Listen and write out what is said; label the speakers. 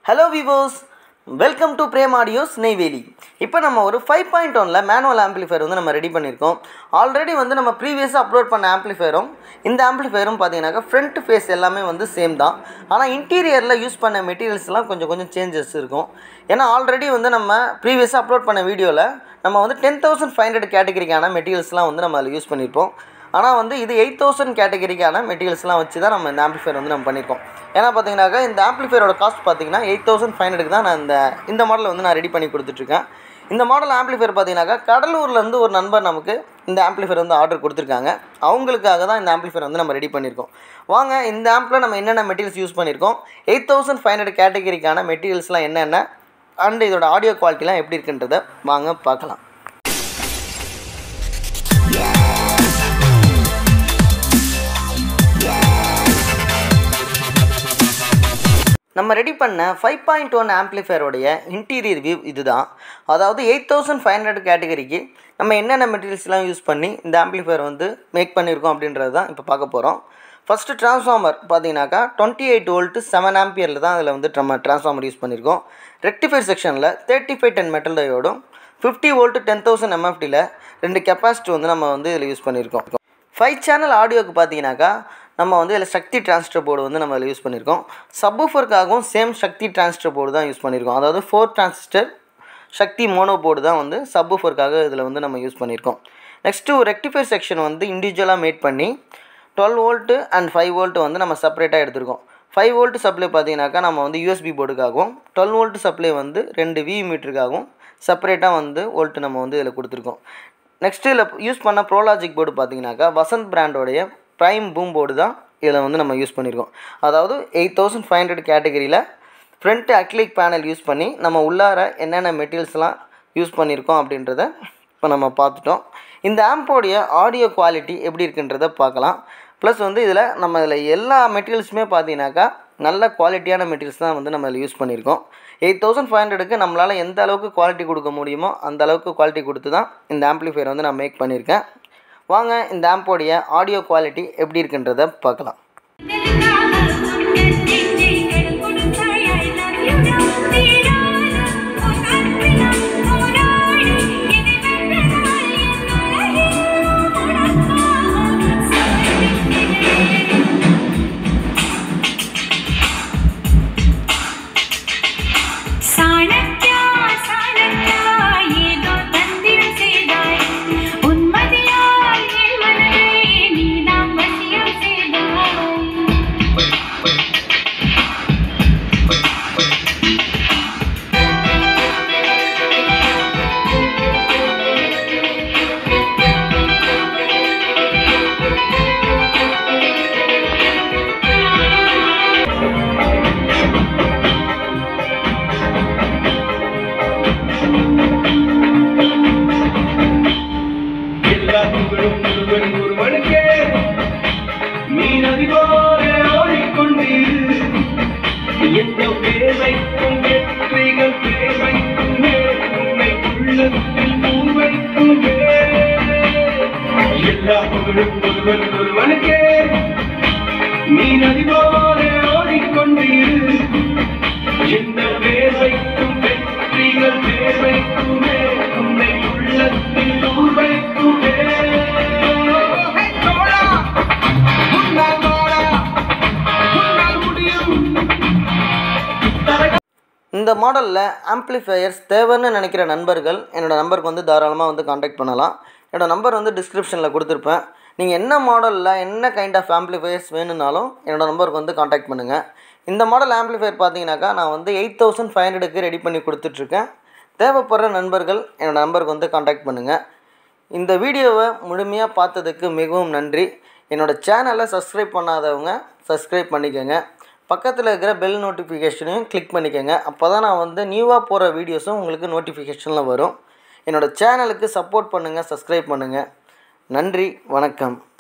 Speaker 1: hello viewers welcome to Prem audios Neyveli இப்போ நம்ம ஒரு ஃபைவ் பாயிண்ட் ஒனில் மேனுவல் ஆம்ப்ளிஃபையர் வந்து நம்ம ரெடி பண்ணியிருக்கோம் ஆல்ரெடி வந்து நம்ம ப்ரீவியஸாக அப்லோட் பண்ண ஆம்ப்ளிஃபையரும் இந்த ஆம்ப்ளிஃபையரும் பார்த்தீங்கன்னாக்கா ஃப்ரண்ட் ஃபேஸ் எல்லாமே வந்து சேம் தான் ஆனால் இன்டீரியரில் யூஸ் பண்ண மெட்டீரியல்ஸ்லாம் கொஞ்சம் கொஞ்சம் சேஞ்சஸ் இருக்கும் ஏன்னா ஆல்ரெடி வந்து நம்ம ப்ரீவியஸாக அப்லோட் பண்ண வீடியோவில் நம்ம வந்து டென் தௌசண்ட் ஃபைவ் ஹண்ட்ரட் கேட்டகரிக்கான மெட்டீரியல்ஸ்லாம் வந்து நம்ம அதில் யூஸ் பண்ணியிருப்போம் ஆனால் வந்து இது எயிட் தௌசண்ட் கேட்டகரிக்கான மெட்டீரியல்ஸ்லாம் வச்சு தான் நம்ம இந்த ஆம்ப்ளிஃபையர் வந்து நம்ம பண்ணியிருக்கோம் ஏன்னா பார்த்தீங்கன்னாக்கா இந்த ஆம்ப்ளிஃபையரோட காஸ்ட் பார்த்தீங்கன்னா எயிட் தௌசண்ட் ஃபைவ் ஹண்ட்ரடுக்கு தான் நான் இந்த இந்த மாடலை வந்து நான் ரெடி பண்ணி கொடுத்துட்ருக்கேன் இந்த மாடல் ஆம்ப்ளிஃபையர் பார்த்தீங்கன்னாக்கா கடலூர்லேருந்து ஒரு நண்பர் நமக்கு இந்த ஆம்ப்ளிஃபையர் வந்து ஆர்டர் கொடுத்துருக்காங்க அவங்களுக்காக தான் இந்த ஆம்ப்ளிஃபையர் வந்து நம்ம ரெடி பண்ணியிருக்கோம் வாங்க இந்த ஆம்பில் நம்ம என்னென்ன மெட்டீரியல்ஸ் யூஸ் பண்ணியிருக்கோம் எயிட் தௌசண்ட் ஃபைவ் ஹண்ட்ரட் கேட்டகரிக்கான மெட்டீரியல்ஸ்லாம் என்னென்ன அண்ட் இதோட ஆடியோ குவாலிட்டிலாம் எப்படி இருக்குன்றதை வாங்க பார்க்கலாம் நம்ம ரெடி பண்ண ஃபைவ் பாயிண்ட் ஒன் ஆம்ப்ளிஃபையரோடைய இன்டீரியர் வியூ இதுதான் அதாவது எயிட் தௌசண்ட் ஃபைவ் ஹண்ட்ரட் கேட்டகரிக்கு நம்ம என்னென்ன மெட்டீரியல்ஸ்லாம் யூஸ் பண்ணி இந்த ஆம்ப்ளிஃபையர் வந்து மேக் பண்ணியிருக்கோம் அப்படின்றது தான் இப்போ பார்க்க போகிறோம் ஃபஸ்ட்டு ட்ரான்ஸ்ஃபார்மர் பார்த்தீங்கன்னாக்கா டுவெண்ட்டி எயிட் வோல்ட்டு செவன் ஆம்பியரில் தான் அதில் வந்து நம்ம ட்ரான்ஸ்ஃபார்மர் யூஸ் பண்ணியிருக்கோம் ரெக்டிஃபைர் செக்ஷனில் தேர்ட்டி ஃபைவ் டென் மெட்டல் டயோடும் ஃபிஃப்டி வோல்ட்டு டென் தௌசண்ட் எம்எஃப்டியில் ரெண்டு கெப்பாசிட்டி வந்து நம்ம வந்து இதில் யூஸ் பண்ணியிருக்கோம் ஃபைவ் சேனல் ஆடியோக்கு பார்த்தீங்கன்னாக்கா நம்ம வந்து இதில் சக்தி டிரான்ஸ்டர் போர்டு வந்து நம்ம இதில் யூஸ் பண்ணியிருக்கோம் சப்வூஃபருக்காகவும் சேம் சக்தி டிரான்ஸ்டர் போர்டு தான் யூஸ் பண்ணியிருக்கோம் அதாவது four transistor Sakthi mono board தான் வந்து சப்வூஃபருக்காக இதில் வந்து நம்ம யூஸ் பண்ணியிருக்கோம் நெக்ஸ்ட்டு ரெக்டிஃபைர் செக்ஷன் வந்து இண்டிவிஜுவலாக மேட் பண்ணி twelve volt and five volt வந்து நம்ம செப்பரேட்டாக எடுத்திருக்கோம் ஃபைவ் வோல்ட்டு சப்ளை பார்த்தீங்கன்னாக்கா நம்ம வந்து யூஎஸ்பி போர்டுக்காகவும் டுவெல் வோல்ட்டு சப்ளை வந்து ரெண்டு வி மீட்டருக்காகவும் செப்பரேட்டாக வந்து வோல்ட்டு நம்ம வந்து இதில் கொடுத்துருக்கோம் நெக்ஸ்ட்டு இதில் யூஸ் பண்ண ப்ரோலாஜிக் போர்டு பார்த்தீங்கன்னாக்கா வசந்த் பிராண்டோடைய ப்ரைம் பூம் போர்டு தான் இதில் வந்து நம்ம யூஸ் பண்ணியிருக்கோம் அதாவது எயிட் தௌசண்ட் ஃபைவ் ஹண்ட்ரட் கேட்டகரியில் ஃப்ரண்ட் அக்லிக் பேனல் யூஸ் பண்ணி நம்ம உள்ளார என்னென்ன மெட்டீரியல்ஸ்லாம் யூஸ் பண்ணியிருக்கோம் அப்படின்றத இப்போ நம்ம பார்த்துட்டோம் இந்த ஆம்போடைய ஆடியோ குவாலிட்டி எப்படி இருக்குன்றத பார்க்கலாம் ப்ளஸ் வந்து இதில் நம்ம இதில் எல்லா மெட்டீரியல்ஸுமே பார்த்தீங்கன்னாக்கா நல்ல குவாலிட்டியான மெட்டீரியல்ஸ் தான் வந்து நம்ம இதில் யூஸ் பண்ணியிருக்கோம் எயிட் தௌசண்ட் ஃபைவ் ஹண்ட்ரடுக்கு நம்மளால் எந்த அளவுக்கு குவாலிட்டி கொடுக்க முடியுமோ அந்த அளவுக்கு குவாலிட்டி கொடுத்து தான் இந்த ஆம்ப்ளிஃபையர் வந்து நான் மேக் பண்ணியிருக்கேன் வாங்க இந்த ஆம்போடைய ஆடியோ குவாலிட்டி எப்படி இருக்குன்றத பார்க்கலாம்
Speaker 2: சாணக்கியா சாணக்கியா ஏதோ தந்திரம் செய்தாய் உன்மதியால் என் மனதை நீதான் வசியம் செய்தாய்
Speaker 3: எல்லா புகழும் முருகன் ஒருவனுக்கே நீ நதி போல ஓடிக்கொண்டீர் எந்த பேரைக்கும் வெற்றிகள் பேரைக்கும் உன்னை உள்ளத்தில் பூவைக்கும் எல்லா புகழும் முருகன் ஒருவனுக்கே நீ நதி போல ஓடிக்கொண்டீர் எந்த வேர்வைக்கும் வெற்றிகள் வேர்வைக்குமே உன்னை உள்ளத்தில் ஊர்வைக்குமே தோழா உன்னால் தோழா உன்னால் முடியும்
Speaker 1: இந்த மாடலில் ஆம்ப்ளிஃபையர்ஸ் தேவைன்னு நினைக்கிற நண்பர்கள் என்னோடய நம்பருக்கு வந்து தாராளமாக வந்து காண்டாக்ட் பண்ணலாம் என்னோடய நம்பர் வந்து டிஸ்கிரிப்ஷனில் கொடுத்துருப்பேன் நீங்கள் என்ன மாடலில் என்ன கைண்ட் ஆஃப் ஆம்ப்ளிஃபையர்ஸ் வேணும்னாலும் என்னோடய நம்பருக்கு வந்து காண்டாக்ட் பண்ணுங்கள் இந்த மாடல் ஆம்ப்ளிஃபையர் பார்த்தீங்கன்னாக்கா நான் வந்து எயிட் தௌசண்ட் ஃபைவ் ஹண்ட்ரடுக்கு ரெடி பண்ணி கொடுத்துட்ருக்கேன் தேவைப்படுற நண்பர்கள் என்னோடய நம்பருக்கு வந்து காண்டாக்ட் பண்ணுங்கள் இந்த வீடியோவை முழுமையாக பார்த்ததுக்கு மிகவும் நன்றி என்னோடய சேனலை சப்ஸ்கிரைப் பண்ணாதவங்க சப்ஸ்கிரைப் பண்ணிக்கோங்க பக்கத்தில் இருக்கிற பெல் நோட்டிஃபிகேஷனையும் கிளிக் பண்ணிக்கோங்க அப்போ தான் நான் வந்து நியூவாக போகிற வீடியோஸும் உங்களுக்கு நோட்டிஃபிகேஷனில் வரும் என்னோடய சேனலுக்கு சப்போர்ட் பண்ணுங்கள் சப்ஸ்கிரைப் பண்ணுங்கள் நன்றி வணக்கம்